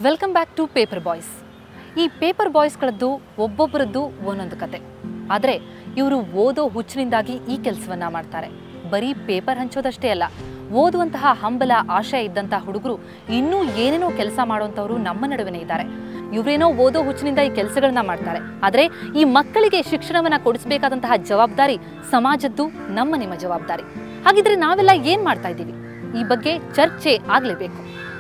welcome back to paper boys ಈ paper ಬಾಯ್ಸ್ಗಳದ್ದು ಒಬ್ಬೊಬ್ಬರದ್ದು ಒಂದೊಂದು ಕತೆ ಆದರೆ ಇವರು ಓದೋ ಹುಚ್ಚಿನಿಂದಾಗಿ ಈ ಕೆಲಸವನ್ನ ಮಾಡ್ತಾರೆ ಬರೀ ಪೇಪರ್ ಹಂಚೋದಷ್ಟೇ ಅಲ್ಲ ಓದುವಂತಹ ಹಂಬಲ ಆಶಯ ಇದ್ದಂತಹ ಹುಡುಗರು ಇನ್ನೂ ಏನೇನೋ ಕೆಲಸ ಮಾಡುವಂಥವ್ರು ನಮ್ಮ ನಡುವೆನೇ ಇದ್ದಾರೆ ಇವರೇನೋ ಓದೋ ಹುಚ್ಚಿನಿಂದ ಈ ಕೆಲಸಗಳನ್ನ ಮಾಡ್ತಾರೆ ಆದರೆ ಈ ಮಕ್ಕಳಿಗೆ ಶಿಕ್ಷಣವನ್ನ ಕೊಡಿಸಬೇಕಾದಂತಹ ಜವಾಬ್ದಾರಿ ಸಮಾಜದ್ದು ನಮ್ಮ ನಿಮ್ಮ ಜವಾಬ್ದಾರಿ ಹಾಗಿದ್ರೆ ನಾವೆಲ್ಲ ಏನ್ ಮಾಡ್ತಾ ಇದ್ದೀವಿ ಈ ಬಗ್ಗೆ ಚರ್ಚೆ ಆಗ್ಲೇಬೇಕು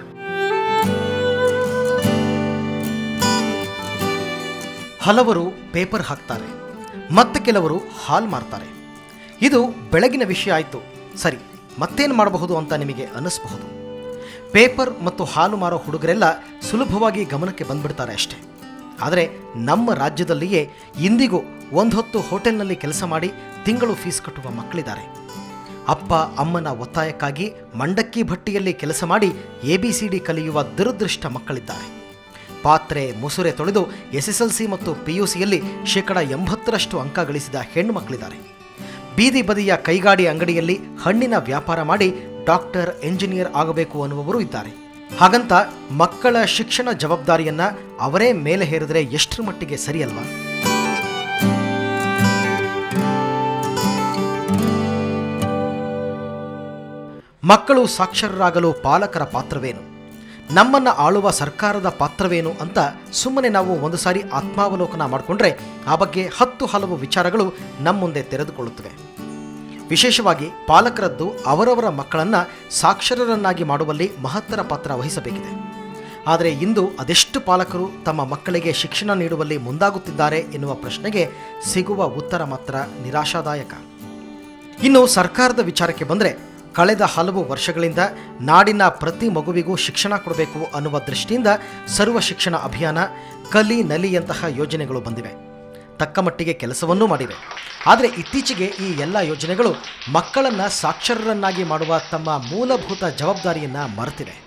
ಹಲವರು ಪೇಪರ್ ಹಾಕ್ತಾರೆ ಮತ್ತೆ ಕೆಲವರು ಹಾಲ್ ಮಾರ್ತಾರೆ ಇದು ಬೆಳಗಿನ ವಿಷಯ ಆಯಿತು ಸರಿ ಮತ್ತೇನು ಮಾಡಬಹುದು ಅಂತ ನಿಮಗೆ ಅನ್ನಿಸಬಹುದು ಪೇಪರ್ ಮತ್ತು ಹಾಲು ಮಾರೋ ಹುಡುಗರೆಲ್ಲ ಸುಲಭವಾಗಿ ಗಮನಕ್ಕೆ ಬಂದ್ಬಿಡ್ತಾರೆ ಅಷ್ಟೇ ಆದರೆ ನಮ್ಮ ರಾಜ್ಯದಲ್ಲಿಯೇ ಇಂದಿಗೂ ಒಂದೊತ್ತು ಹೋಟೆಲ್ನಲ್ಲಿ ಕೆಲಸ ಮಾಡಿ ತಿಂಗಳು ಫೀಸ್ ಕಟ್ಟುವ ಮಕ್ಕಳಿದ್ದಾರೆ ಅಪ್ಪ ಅಮ್ಮನ ಒತ್ತಾಯಕ್ಕಾಗಿ ಮಂಡಕ್ಕಿ ಭಟ್ಟಿಯಲ್ಲಿ ಕೆಲಸ ಮಾಡಿ ಎ ಬಿ ಸಿ ಡಿ ಕಲಿಯುವ ದುರದೃಷ್ಟ ಮಕ್ಕಳಿದ್ದಾರೆ ಪಾತ್ರೆ ಮುಸುರೆ ತೊಳೆದು ಎಸ್ ಎಸ್ ಎಲ್ ಸಿ ಮತ್ತು ಪಿ ಯು ಸಿಯಲ್ಲಿ ಶೇಕಡ ಎಂಬತ್ತರಷ್ಟು ಅಂಕ ಗಳಿಸಿದ ಹೆಣ್ಣು ಮಕ್ಕಳಿದ್ದಾರೆ ಬೀದಿ ಬದಿಯ ಕೈಗಾಡಿ ಅಂಗಡಿಯಲ್ಲಿ ಹಣ್ಣಿನ ವ್ಯಾಪಾರ ಮಾಡಿ ಡಾಕ್ಟರ್ ಎಂಜಿನಿಯರ್ ಆಗಬೇಕು ಅನ್ನುವವರು ಇದ್ದಾರೆ ಹಾಗಂತ ಮಕ್ಕಳ ಶಿಕ್ಷಣ ಜವಾಬ್ದಾರಿಯನ್ನ ಅವರೇ ಮೇಲೆ ಹೇರಿದ್ರೆ ಎಷ್ಟರ ಮಟ್ಟಿಗೆ ಸರಿಯಲ್ವಾ ಮಕ್ಕಳು ಸಾಕ್ಷರರಾಗಲು ಪಾಲಕರ ಪಾತ್ರವೇನು ನಮ್ಮನ್ನ ಆಳುವ ಸರ್ಕಾರದ ಪಾತ್ರವೇನು ಅಂತ ಸುಮ್ಮನೆ ನಾವು ಒಂದು ಸಾರಿ ಆತ್ಮಾವಲೋಕನ ಮಾಡಿಕೊಂಡ್ರೆ ಆ ಬಗ್ಗೆ ಹತ್ತು ಹಲವು ವಿಚಾರಗಳು ನಮ್ಮ ಮುಂದೆ ತೆರೆದುಕೊಳ್ಳುತ್ತವೆ ವಿಶೇಷವಾಗಿ ಪಾಲಕರದ್ದು ಅವರವರ ಮಕ್ಕಳನ್ನ ಸಾಕ್ಷರರನ್ನಾಗಿ ಮಾಡುವಲ್ಲಿ ಮಹತ್ತರ ಪಾತ್ರ ವಹಿಸಬೇಕಿದೆ ಆದರೆ ಇಂದು ಅದೆಷ್ಟು ಪಾಲಕರು ತಮ್ಮ ಮಕ್ಕಳಿಗೆ ಶಿಕ್ಷಣ ನೀಡುವಲ್ಲಿ ಮುಂದಾಗುತ್ತಿದ್ದಾರೆ ಎನ್ನುವ ಪ್ರಶ್ನೆಗೆ ಸಿಗುವ ಉತ್ತರ ಮಾತ್ರ ನಿರಾಶಾದಾಯಕ ಇನ್ನು ಸರ್ಕಾರದ ವಿಚಾರಕ್ಕೆ ಬಂದರೆ ಕಳೆದ ಹಲವು ವರ್ಷಗಳಿಂದ ನಾಡಿನ ಪ್ರತಿ ಮಗುವಿಗೂ ಶಿಕ್ಷಣ ಕೊಡಬೇಕು ಅನ್ನುವ ದೃಷ್ಟಿಯಿಂದ ಸರ್ವ ಶಿಕ್ಷಣ ಅಭಿಯಾನ ಕಲಿ ನಲಿಯಂತಹ ಯೋಜನೆಗಳು ಬಂದಿವೆ ತಕ್ಕ ಮಟ್ಟಿಗೆ ಕೆಲಸವನ್ನೂ ಮಾಡಿವೆ ಆದರೆ ಇತ್ತೀಚೆಗೆ ಈ ಎಲ್ಲ ಯೋಜನೆಗಳು ಮಕ್ಕಳನ್ನು ಸಾಕ್ಷರರನ್ನಾಗಿ ಮಾಡುವ ತಮ್ಮ ಮೂಲಭೂತ ಜವಾಬ್ದಾರಿಯನ್ನು ಮರೆತಿವೆ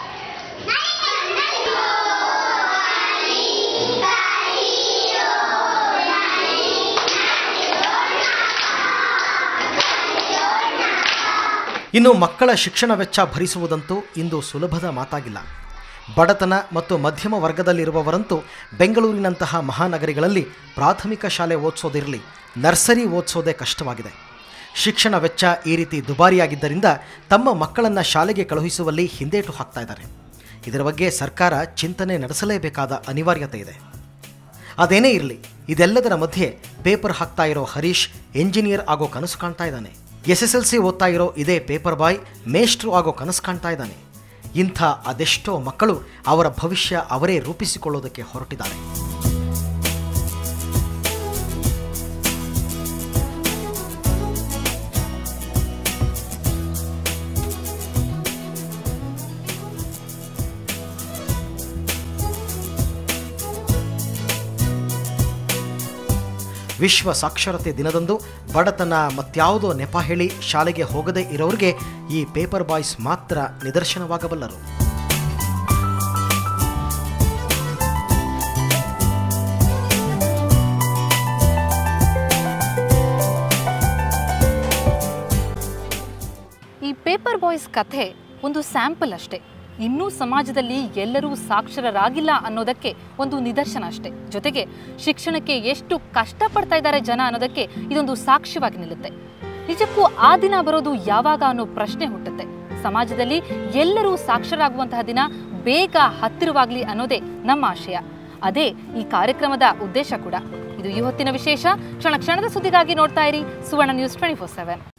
ಇನ್ನು ಮಕ್ಕಳ ಶಿಕ್ಷಣ ವೆಚ್ಚ ಭರಿಸುವುದಂತೂ ಇಂದು ಸುಲಭದ ಮಾತಾಗಿಲ್ಲ ಬಡತನ ಮತ್ತು ಮಧ್ಯಮ ವರ್ಗದಲ್ಲಿರುವವರಂತೂ ಬೆಂಗಳೂರಿನಂತಹ ಮಹಾನಗರಿಗಳಲ್ಲಿ ಪ್ರಾಥಮಿಕ ಶಾಲೆ ಓದಿಸೋದಿರಲಿ ನರ್ಸರಿ ಓದಿಸೋದೇ ಕಷ್ಟವಾಗಿದೆ ಶಿಕ್ಷಣ ವೆಚ್ಚ ಈ ರೀತಿ ದುಬಾರಿಯಾಗಿದ್ದರಿಂದ ತಮ್ಮ ಮಕ್ಕಳನ್ನು ಶಾಲೆಗೆ ಕಳುಹಿಸುವಲ್ಲಿ ಹಿಂದೇಟು ಹಾಕ್ತಾ ಇದ್ದಾರೆ ಇದರ ಬಗ್ಗೆ ಸರ್ಕಾರ ಚಿಂತನೆ ನಡೆಸಲೇಬೇಕಾದ ಅನಿವಾರ್ಯತೆ ಇದೆ ಅದೇನೇ ಇರಲಿ ಇದೆಲ್ಲದರ ಮಧ್ಯೆ ಪೇಪರ್ ಹಾಕ್ತಾ ಇರೋ ಹರೀಶ್ ಎಂಜಿನಿಯರ್ ಆಗೋ ಕನಸು ಕಾಣ್ತಾ ಇದ್ದಾನೆ ಎಸ್ ಎಸ್ ಎಲ್ ಸಿ ಓದ್ತಾ ಇರೋ ಇದೇ ಪೇಪರ್ ಬಾಯ್ ಮೇಷ್ಟ್ರು ಆಗೋ ಕನಸು ಕಾಣ್ತಾ ಇದ್ದಾನೆ ಇಂಥ ಅದೆಷ್ಟೋ ಮಕ್ಕಳು ಅವರ ಭವಿಷ್ಯ ಅವರೇ ರೂಪಿಸಿಕೊಳ್ಳೋದಕ್ಕೆ ಹೊರಟಿದ್ದಾರೆ ವಿಶ್ವ ಸಾಕ್ಷರತೆ ದಿನದಂದು ಬಡತನ ಮತ್ಯಾವುದೋ ನೆಪ ಹೇಳಿ ಶಾಲೆಗೆ ಹೋಗದೇ ಇರೋರಿಗೆ ಈ ಪೇಪರ್ ಬಾಯ್ಸ್ ಮಾತ್ರ ನಿದರ್ಶನವಾಗಬಲ್ಲರು ಈ ಪೇಪರ್ ಬಾಯ್ಸ್ ಕಥೆ ಒಂದು ಸ್ಯಾಂಪಲ್ ಅಷ್ಟೇ ಇನ್ನೂ ಸಮಾಜದಲ್ಲಿ ಎಲ್ಲರೂ ಸಾಕ್ಷರರಾಗಿಲ್ಲ ಅನ್ನೋದಕ್ಕೆ ಒಂದು ನಿದರ್ಶನ ಅಷ್ಟೇ ಜೊತೆಗೆ ಶಿಕ್ಷಣಕ್ಕೆ ಎಷ್ಟು ಕಷ್ಟಪಡ್ತಾ ಇದ್ದಾರೆ ಜನ ಅನ್ನೋದಕ್ಕೆ ಇದೊಂದು ಸಾಕ್ಷ್ಯವಾಗಿ ನಿಲ್ಲುತ್ತೆ ನಿಜಕ್ಕೂ ಆ ದಿನ ಬರೋದು ಯಾವಾಗ ಅನ್ನೋ ಪ್ರಶ್ನೆ ಹುಟ್ಟುತ್ತೆ ಸಮಾಜದಲ್ಲಿ ಎಲ್ಲರೂ ಸಾಕ್ಷರರಾಗುವಂತಹ ದಿನ ಬೇಗ ಹತ್ತಿರವಾಗ್ಲಿ ಅನ್ನೋದೇ ನಮ್ಮ ಆಶಯ ಅದೇ ಈ ಕಾರ್ಯಕ್ರಮದ ಉದ್ದೇಶ ಕೂಡ ಇದು ಈ ಹೊತ್ತಿನ ವಿಶೇಷ ಕ್ಷಣ ಕ್ಷಣದ ಸುದ್ದಿಗಾಗಿ ನೋಡ್ತಾ ಇರಿ Suvarna news twenty four seven